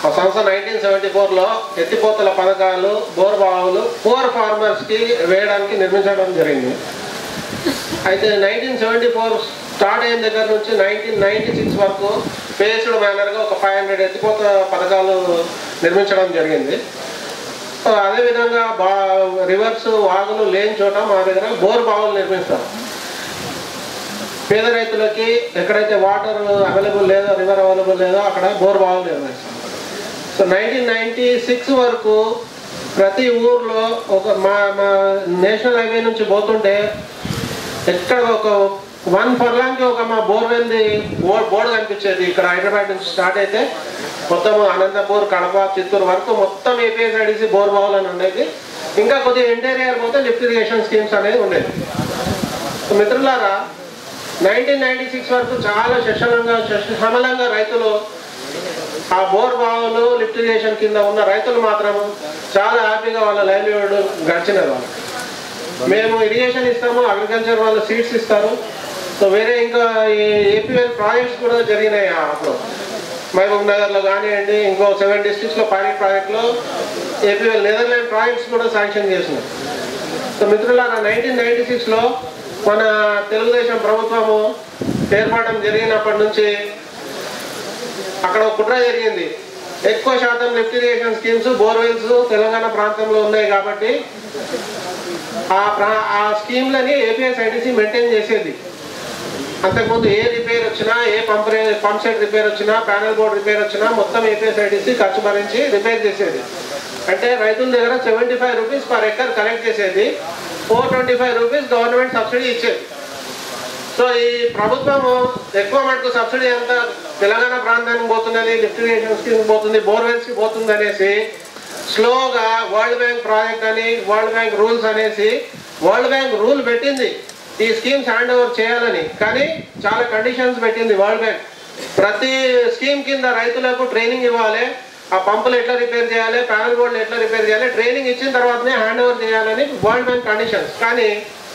ఆ సంస్థ nineteen seventy ఫోర్లో ఎత్తిపోతల పథకాలు బోర్ బావులు పూర్ ఫార్మర్స్కి వేయడానికి నిర్మించడం జరిగింది అయితే నైన్టీన్ సెవెంటీ ఫోర్ స్టార్ట్ అయిన దగ్గర నుంచి నైన్టీన్ నైన్టీ సిక్స్ వరకు ఫేస్డ్ మేనర్గా ఒక ఫైవ్ హండ్రెడ్ ఎత్తిపోత పథకాలు నిర్మించడం జరిగింది సో అదేవిధంగా బా రివర్స్ వాగులు లేని చోట మా దగ్గర బోర్ బావులు నిర్మిస్తాం పేద రైతులకి ఎక్కడైతే వాటర్ అవైలబుల్ లేదో రివర్ అవైలబుల్ లేదో అక్కడ బోర్ బావులు నిర్మిస్తాం సో నైన్టీన్ నైన్టీ సిక్స్ వరకు ప్రతి ఊర్లో ఒక మా మా నేషనల్ హైవే నుంచి పోతుంటే ఎక్కడ ఒక వన్ ఫర్లాంగ్కి ఒక మా బోర్వెల్ది బోర్డ్ బోర్డు కనిపించేది ఇక్కడ హైదరాబాద్ నుంచి స్టార్ట్ అయితే మొత్తం అనంతపూర్ కడప చిత్తూరు వరకు మొత్తం ఏపీఎస్ఐడిసి బోర్ బావులు అని ఉండేది ఇంకా కొద్దిగా ఇంటీరియర్ పోతే లిఫ్ట్ ఇరిగేషన్ స్కీమ్స్ అనేది ఉండేది సో మిత్రులారా నైన్టీన్ నైన్టీ సిక్స్ వరకు చాలా శశలంగా సమలంగా రైతులు ఆ బోర్ బావులు లిఫ్ట్ ఇరిగేషన్ కింద ఉన్న రైతులు మాత్రం చాలా హ్యాపీగా వాళ్ళ లైవ్లీహుడ్ గడిచినారు వాళ్ళు మేము ఇరిగేషన్ ఇస్తాము అగ్రికల్చర్ వాళ్ళు సీడ్స్ ఇస్తారు సో వేరే ఇంకా ఏపీఎల్ ప్రాజెక్ట్స్ కూడా జరిగినాయి అప్పుడు మహబూబ్ నగర్లో కానివ్వండి ఇంకో సెవెన్ డిస్ట్రిక్ట్స్లో పైలట్ ప్రాజెక్ట్లో ఏపీఎల్ నెదర్లాండ్ ప్రాజెక్ట్స్ కూడా శాంక్షన్ చేసినాయి సో మిత్రులారా నైన్టీన్ నైన్టీ సిక్స్లో మన తెలుగుదేశం ప్రభుత్వము ఏర్పడడం జరిగినప్పటి నుంచి అక్కడ ఒక కుట్ర జరిగింది ఎక్కువ శాతం lift irrigation schemes borewells Telangana ప్రాంతంలో ఉన్నాయి కాబట్టి ఆ ప్రా ఆ స్కీమ్లని ఏపీఎస్ఐడిసి మెయింటైన్ చేసేది అంతకుముందు ఏ రిపేర్ వచ్చినా ఏ పంప్ రే- పంప్ సెట్ రిపేర్ వచ్చినా ప్యానల్ బోర్డ్ రిపేర్ వచ్చినా మొత్తం ఏపీఎస్ఐడిసి ఖర్చు భరించి రిపేర్ చేసేది అంటే రైతుల దగ్గర seventy five rupees per acre collect చేసేది four twenty five rupees government subsidy ఇచ్చేది సో ఈ ప్రభుత్వము ఎక్కువ మటుకు సబ్సిడీ ఎంత తెలంగాణ ప్రాంతానికి పోతున్నది లిఫ్ట్ ఇరిగేషన్ స్కీమ్ పోతుంది బోర్వెల్స్కి పోతుంది అనేసి స్లోగా వరల్డ్ బ్యాంక్ ప్రాజెక్ట్ అని వరల్డ్ బ్యాంక్ రూల్స్ అనేసి వరల్డ్ బ్యాంక్ రూల్ పెట్టింది ఈ స్కీమ్స్ హ్యాండ్ ఓవర్ చేయాలని కానీ చాలా కండిషన్స్ పెట్టింది వరల్డ్ బ్యాంక్ ప్రతి స్కీమ్ కింద రైతులకు ట్రైనింగ్ ఇవ్వాలి ఆ పంపులు ఎట్లా రిపేర్ చేయాలి ప్యానల్ బోర్డులు ఎట్లా రిపేర్ చేయాలి ట్రైనింగ్ ఇచ్చిన తర్వాతనే హ్యాండ్ ఓవర్ చేయాలని వరల్డ్ బ్యాంక్ కండిషన్స్ కానీ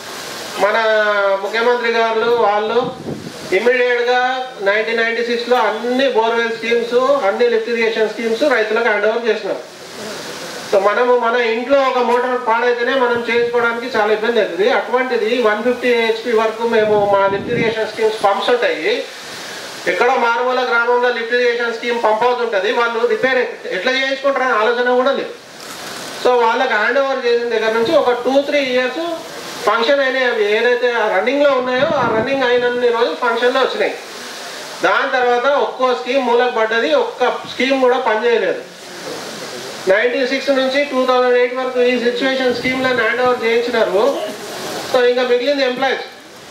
మన ముఖ్యమంత్రి గారు వాళ్ళు ఇమ్మీడియట్ గా నైన్టీన్ నైన్టీ సిక్స్ లో అన్ని బోర్వెల్ స్కీమ్స్ అన్ని లిఫ్ట్ ఇరిగేషన్ స్కీమ్స్ రైతులకు హ్యాండ్ ఓవర్ చేసినారు సో మనము మన ఇంట్లో ఒక మోటార్ పాడైతేనే మనం చేసుకోవడానికి చాలా ఇబ్బంది అవుతుంది అటువంటిది వన్ ఫిఫ్టీ హెచ్పి వరకు మేము మా లిఫ్ట్ ఇరిగేషన్ స్కీమ్స్ పంప్స్ ఉంటాయి ఎక్కడో మారుమూల గ్రామంలో లిఫ్ట్ ఇరిగేషన్ స్కీమ్ పంప్ అవుతుంటుంది ఉంటుంది వాళ్ళు రిపేర్ ఎట్లా చేయించుకుంటారని ఆలోచన కూడా లేదు సో వాళ్ళకి హ్యాండ్ ఓవర్ చేసిన దగ్గర నుంచి ఒక టూ త్రీ ఇయర్స్ ఫంక్షన్ అయినాయి అవి ఏదైతే రన్నింగ్ లో ఉన్నాయో ఆ రన్నింగ్ అయినన్ని రోజులు ఫంక్షన్ లో వచ్చినాయి దాని తర్వాత ఒక్కో స్కీమ్ మూలకు పడ్డది ఒక్క స్కీమ్ కూడా పనిచేయలేదు నైన్టీ సిక్స్ నుంచి టూ థౌజండ్ ఎయిట్ వరకు ఈ సిచ్యువేషన్ స్కీమ్లను హ్యాండ్ ఓవర్ చేయించినారు సో ఇంకా మిగిలింది ఎంప్లాయీస్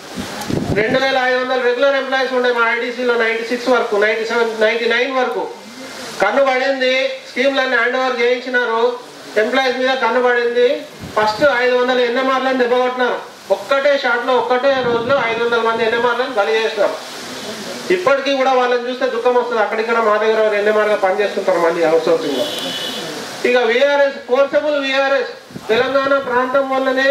రెండు వేల ఐదు వందల రెగ్యులర్ ఎంప్లాయీస్ ఉండే మా ఐటీసీలో నైన్టీ సిక్స్ వరకు నైన్టీ సెవెన్ నైన్టీ నైన్ వరకు కన్ను పడింది స్కీమ్లన్నీ హ్యాండ్ ఓవర్ చేయించినారు ఎంప్లాయీస్ మీద కన్ను పడింది ఫస్ట్ ఐదు వందల ఎన్ఎంఆర్లను దెబ్బకొట్టినారు ఒక్కటే షాట్లో ఒక్కటే రోజులో ఐదు వందల మంది ఎన్ఎంఆర్లను బలి చేసినారు ఇప్పటికీ కూడా వాళ్ళని చూస్తే దుఃఖం వస్తుంది అక్కడిక్కడ మా దగ్గర ఎన్ఎంఆర్గా పనిచేస్తుంటారు మళ్ళీ అవుట్ సోర్సింగ్ ఇక విఆర్ఎస్ ఫోర్సబుల్ విఆర్ఎస్ తెలంగాణ ప్రాంతం వల్లనే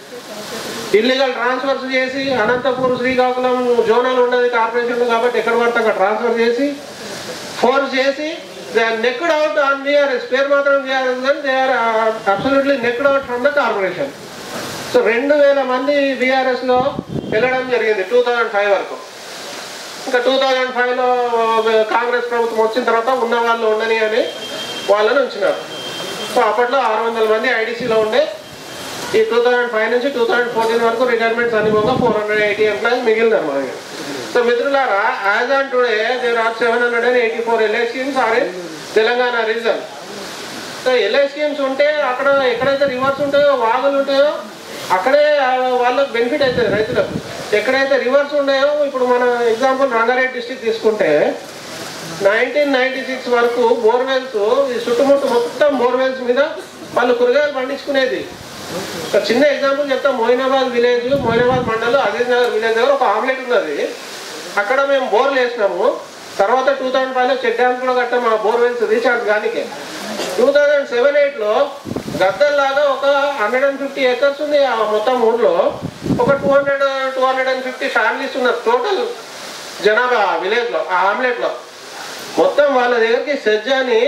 ఇల్లీగల్ ట్రాన్స్ఫర్స్ చేసి అనంతపూర్ శ్రీకాకుళం జోనల్ ఉన్నది కార్పొరేషన్ కాబట్టి ఎక్కడ పడితే అక్కడ ట్రాన్స్ఫర్ చేసి ఫోర్స్ చేసి they are necked out on VRS పేరు మాత్రం విఆర్ఎస్ కానీ they are absolutely necked out from the corporation so రెండు వేల మంది విఆర్ఎస్ లో వెళ్ళడం జరిగింది టూ థౌజండ్ ఫైవ్ వరకు ఇంకా టూ థౌజండ్ ఫైవ్లో కాంగ్రెస్ ప్రభుత్వం వచ్చిన తర్వాత ఉన్న వాళ్ళు ఉండని అని వాళ్ళని ఉంచినారు సో అప్పట్లో ఆరు వందల మంది ఐడీసీలో ఉండే ఈ టూ థౌజండ్ ఫైవ్ నుంచి టూ థౌజండ్ ఫోర్టీన్ వరకు రిటైర్మెంట్స్ అనుభవంగా ఫోర్ హండ్రెడ్ ఎయిటీ ఎంప్లాయీస్ మిగిలినారు మా దగ్గర సో మిత్రులారా as on today there are seven hundred and eighty four LI schemes are in Telangana region so LI schemes ఉంటే అక్కడ ఎక్కడైతే రివర్స్ ఉంటాయో వాగులు ఉంటాయో అక్కడే ఆ వాళ్ళకి బెనిఫిట్ అవుతుంది రైతులకు ఎక్కడైతే రివర్స్ ఉన్నాయో ఇప్పుడు మన ఎగ్జాంపుల్ రంగారెడ్డి డిస్టిక్ తీసుకుంటే నైన్టీన్ నైన్టీ సిక్స్ వరకు బోర్వెల్స్ ఈ చుట్టుముట్టు మొత్తం బోర్వెల్స్ మీద వాళ్ళు కూరగాయలు పండించుకునేది ఒక చిన్న ఎగ్జాంపుల్ చెప్తాం మోయినాబాద్ విలేజ్ మోయినాబాద్ మండలం అజీజ్ నగర్ విలేజ్ దగ్గర ఒక ఆమ్లెట్ ఉన్నది అక్కడ మేము బోర్లు వేసినాము తర్వాత టూ థౌసండ్ ఫైవ్లో చెక్ డ్యామ్స్ కూడా కట్టాము ఆ బోర్వెల్స్ రీఛార్జ్ కానికే టూ థౌజండ్ సెవెన్ ఎయిట్లో గద్దల్లాగా ఒక హండ్రెడ్ అండ్ ఫిఫ్టీ ఎకర్స్ ఉంది ఆ మొత్తం ఊర్లో ఒక two hundred two hundred and fifty families ఉన్నారు టోటల్ జనాభా విలేజ్లో ఆ ఆమ్లెట్లో మొత్తం వాళ్ళ దగ్గరికి సెజ్ అని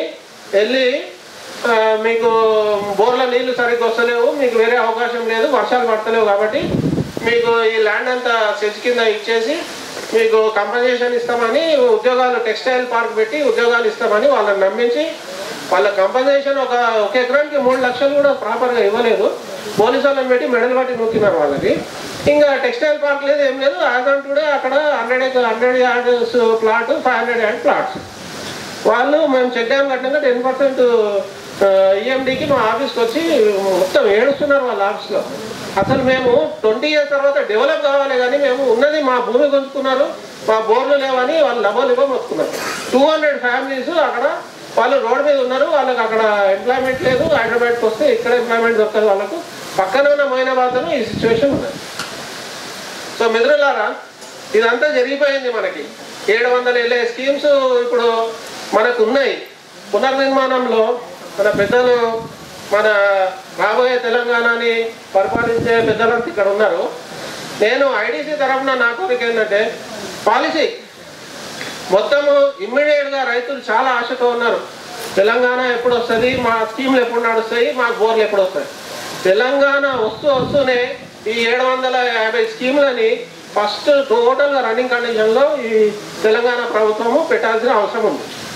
వెళ్ళి ఆ, మీకు బోర్ల నీళ్లు సరిగ్గా వస్తలేవు మీకు వేరే అవకాశం లేదు వర్షాలు పడతలేవు కాబట్టి మీకు ఈ ల్యాండ్ అంతా సెజ్ కింద ఇచ్చేసి మీకు కంపెన్సేషన్ ఇస్తామని ఉద్యోగాలు టెక్స్టైల్ పార్క్ పెట్టి ఉద్యోగాలు ఇస్తామని వాళ్ళని నమ్మించి వాళ్ళ కంపెన్సేషన్ ఒక ఒక ఎకరానికి మూడు లక్షలు కూడా ప్రాపర్గా ఇవ్వలేదు పోలీసు వాళ్ళని పెట్టి మెడల్ పట్టి నొక్కినారు వాళ్ళకి ఇంకా టెక్స్టైల్ పార్క్ లేదు ఏం లేదు యాజ్ అక్కడ hundred hundred yards plot five hundred yard plots వాళ్ళు మేము చెక్ డ్యామ్ కట్టినాక టెన్ పర్సెంట్ ఈఎండికి మా ఆఫీస్కి వచ్చి మొత్తం ఏడుస్తున్నారు వాళ్ళ ఆఫీస్లో అసలు మేము ట్వంటీ ఇయర్స్ తర్వాత డెవలప్ కావాలి కానీ మేము ఉన్నది మా భూమి గుంజుకున్నారు మా బోర్లు లేవని వాళ్ళు డబ్బులు ఇవ్వ మొత్తుకున్నారు టూ హండ్రెడ్ ఫ్యామిలీస్ అక్కడ వాళ్ళు రోడ్ మీద ఉన్నారు వాళ్ళకి అక్కడ ఎంప్లాయ్మెంట్ లేదు హైదరాబాద్కి వస్తే ఇక్కడ ఎంప్లాయ్మెంట్ దొరకదు వాళ్ళకు పక్కన ఉన్న మైనాబాద్లో ఈ సిచ్యువేషన్ ఉన్నది సో మిత్రులారా ఇదంతా జరిగిపోయింది మనకి ఏడు వందల వెళ్ళే స్కీమ్స్ ఇప్పుడు మనకు ఉన్నాయి పునర్నిర్మాణంలో మన పెద్దలు మన రాబోయే తెలంగాణని పరిపాలించే పెద్దలంతా ఇక్కడ ఉన్నారు నేను ఐడిసి తరఫున నా కోరిక ఏంటంటే పాలసీ మొత్తము ఇమ్మీడియట్గా రైతులు చాలా ఆశతో ఉన్నారు తెలంగాణ ఎప్పుడు వస్తుంది మా స్కీమ్లు ఎప్పుడు నడుస్తాయి మాకు బోర్లు ఎప్పుడు వస్తాయి తెలంగాణ వస్తూ వస్తూనే ఈ ఏడు వందల యాభై స్కీములని ఫస్ట్ టోటల్గా రన్నింగ్ కండిషన్లో ఈ తెలంగాణ ప్రభుత్వము పెట్టాల్సిన అవసరం ఉంది